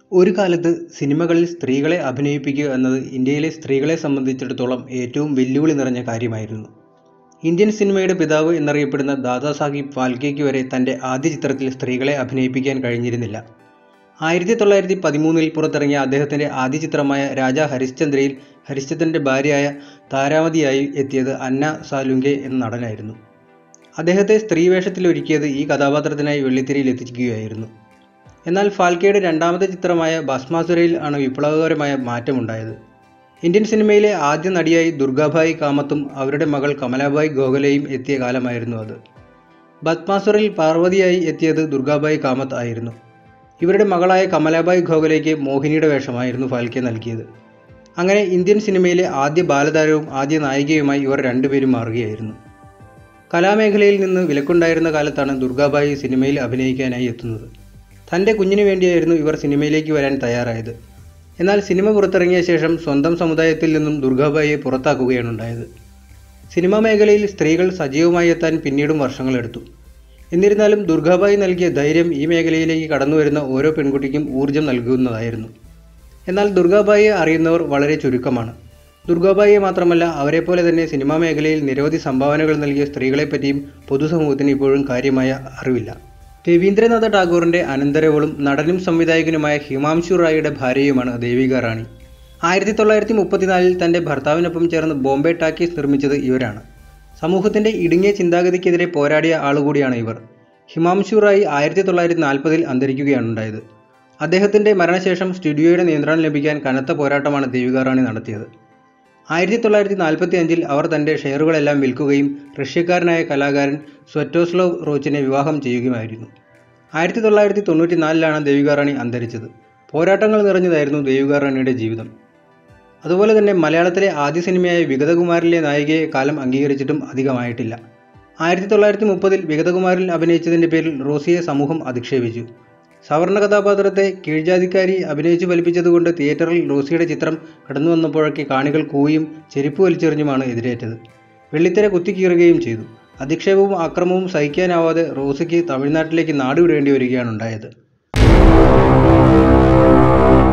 ഒരു കാലത്ത് സിനിമകളിൽ സ്ത്രീകളെ അഭിനയിപ്പിക്കുക എന്നത് ഇന്ത്യയിലെ സ്ത്രീകളെ സംബന്ധിച്ചിടത്തോളം ഏറ്റവും വെല്ലുവിളി നിറഞ്ഞ കാര്യമായിരുന്നു ഇന്ത്യൻ സിനിമയുടെ പിതാവ് എന്നറിയപ്പെടുന്ന ദാദാസാഹിബ് ഫാൽക്കെയ്ക്ക് വരെ തൻ്റെ ആദ്യ ചിത്രത്തിൽ സ്ത്രീകളെ അഭിനയിപ്പിക്കാൻ കഴിഞ്ഞിരുന്നില്ല ആയിരത്തി തൊള്ളായിരത്തി പതിമൂന്നിൽ പുറത്തിറങ്ങിയ അദ്ദേഹത്തിൻ്റെ ആദ്യ ചിത്രമായ രാജാ ഹരിശ്ചന്ദ്രയിൽ ഹരിശ്ചന്ദ്രൻ്റെ ഭാര്യയായ താരാമതിയായി എത്തിയത് അന്ന സാലുങ്കെ എന്ന നടനായിരുന്നു അദ്ദേഹത്തെ സ്ത്രീവേഷത്തിൽ ഒരുക്കിയത് ഈ കഥാപാത്രത്തിനായി വെള്ളിത്തിരയിൽ എത്തിക്കുകയായിരുന്നു എന്നാൽ ഫാൽക്കെയുടെ രണ്ടാമത്തെ ചിത്രമായ ഭസ്മാസുരയിൽ ആണ് വിപ്ലവകരമായ മാറ്റമുണ്ടായത് ഇന്ത്യൻ സിനിമയിലെ ആദ്യ നടിയായി ദുർഗാഭായ് കാമത്തും അവരുടെ മകൾ കമലാഭായ് ഗോഖലെയും എത്തിയ കാലമായിരുന്നു അത് ഭസ്മാസുരയിൽ പാർവതിയായി എത്തിയത് ദുർഗാഭായ് കാമത്ത് ആയിരുന്നു ഇവരുടെ മകളായ കമലാഭായ് ഗോഖലെയ്ക്ക് മോഹിനിയുടെ വേഷമായിരുന്നു ഫാൽക്കെ നൽകിയത് അങ്ങനെ ഇന്ത്യൻ സിനിമയിലെ ആദ്യ ബാലതാരവും ആദ്യ നായികയുമായി ഇവർ രണ്ടുപേരും മാറുകയായിരുന്നു കലാമേഖലയിൽ നിന്ന് വിലക്കുണ്ടായിരുന്ന കാലത്താണ് ദുർഗാഭായി സിനിമയിൽ അഭിനയിക്കാനായി എത്തുന്നത് തൻ്റെ കുഞ്ഞിനു വേണ്ടിയായിരുന്നു ഇവർ സിനിമയിലേക്ക് വരാൻ തയ്യാറായത് എന്നാൽ സിനിമ പുറത്തിറങ്ങിയ ശേഷം സ്വന്തം സമുദായത്തിൽ നിന്നും ദുർഗാബായിയെ പുറത്താക്കുകയാണ് ഉണ്ടായത് സിനിമാ മേഖലയിൽ സ്ത്രീകൾ സജീവമായി എത്താൻ പിന്നീടും വർഷങ്ങളെടുത്തു എന്നിരുന്നാലും ദുർഗാബായി നൽകിയ ധൈര്യം ഈ മേഖലയിലേക്ക് കടന്നുവരുന്ന ഓരോ പെൺകുട്ടിക്കും ഊർജം നൽകുന്നതായിരുന്നു എന്നാൽ ദുർഗാബായിയെ അറിയുന്നവർ വളരെ ചുരുക്കമാണ് ദുർഗാബായിയെ മാത്രമല്ല അവരെപ്പോലെ തന്നെ സിനിമാ മേഖലയിൽ നിരവധി സംഭാവനകൾ നൽകിയ സ്ത്രീകളെപ്പറ്റിയും പൊതുസമൂഹത്തിന് ഇപ്പോഴും കാര്യമായ അറിവില്ല രവീന്ദ്രനാഥ ടാഗോറിൻ്റെ അനന്തരവളും നടനും സംവിധായകനുമായ ഹിമാംശു റായിയുടെ ഭാര്യയുമാണ് ദേവിക റാണി ആയിരത്തി തൊള്ളായിരത്തി മുപ്പത്തിനാലിൽ തൻ്റെ ഭർത്താവിനൊപ്പം ചേർന്ന് ബോംബെ ടാക്കീസ് നിർമ്മിച്ചത് ഇവരാണ് സമൂഹത്തിൻ്റെ ഇടുങ്ങിയ ചിന്താഗതിക്കെതിരെ പോരാടിയ ആളുകൂടിയാണ് ഇവർ ഹിമാംശു റായി ആയിരത്തി തൊള്ളായിരത്തി നാൽപ്പതിൽ അന്തരിക്കുകയാണ് ഉണ്ടായത് അദ്ദേഹത്തിൻ്റെ മരണശേഷം സ്റ്റുഡിയോയുടെ നിയന്ത്രണം ലഭിക്കാൻ കനത്ത പോരാട്ടമാണ് ദേവിക റാണി നടത്തിയത് ആയിരത്തി തൊള്ളായിരത്തി നാൽപ്പത്തി അഞ്ചിൽ അവർ തൻ്റെ ഷെയറുകളെല്ലാം വിൽക്കുകയും റഷ്യക്കാരനായ കലാകാരൻ സ്വറ്റോസ്ലോവ് റോച്ചിനെ വിവാഹം ചെയ്യുകയുമായിരുന്നു ആയിരത്തി തൊള്ളായിരത്തി തൊണ്ണൂറ്റി നാലിലാണ് ദേവിക റാണി അന്തരിച്ചത് പോരാട്ടങ്ങൾ നിറഞ്ഞതായിരുന്നു ദേവിക റാണിയുടെ ജീവിതം അതുപോലെ തന്നെ മലയാളത്തിലെ ആദ്യ സിനിമയായ വിഗതകുമാരിലെ നായികയെ കാലം അംഗീകരിച്ചിട്ടും അധികമായിട്ടില്ല ആയിരത്തി തൊള്ളായിരത്തി മുപ്പതിൽ വിഗതകുമാരിൽ അഭിനയിച്ചതിൻ്റെ പേരിൽ റോസിയെ സമൂഹം അധിക്ഷേപിച്ചു സവർണ കഥാപാത്രത്തെ കീഴ്ജാതിക്കാരി അഭിനയിച്ചു ഫലിപ്പിച്ചതുകൊണ്ട് തിയേറ്ററിൽ റോസിയുടെ ചിത്രം കടന്നു വന്നപ്പോഴൊക്കെ കാണികൾ കൂയും ചെരുപ്പ് വലിച്ചെറിഞ്ഞുമാണ് എതിരേറ്റത് വെള്ളിത്തിര കുത്തിക്കീറുകയും ചെയ്തു അധിക്ഷേപവും ആക്രമവും സഹിക്കാനാവാതെ റോസിക്ക് തമിഴ്നാട്ടിലേക്ക് നാടുവിടേണ്ടി വരികയാണ് ഉണ്ടായത്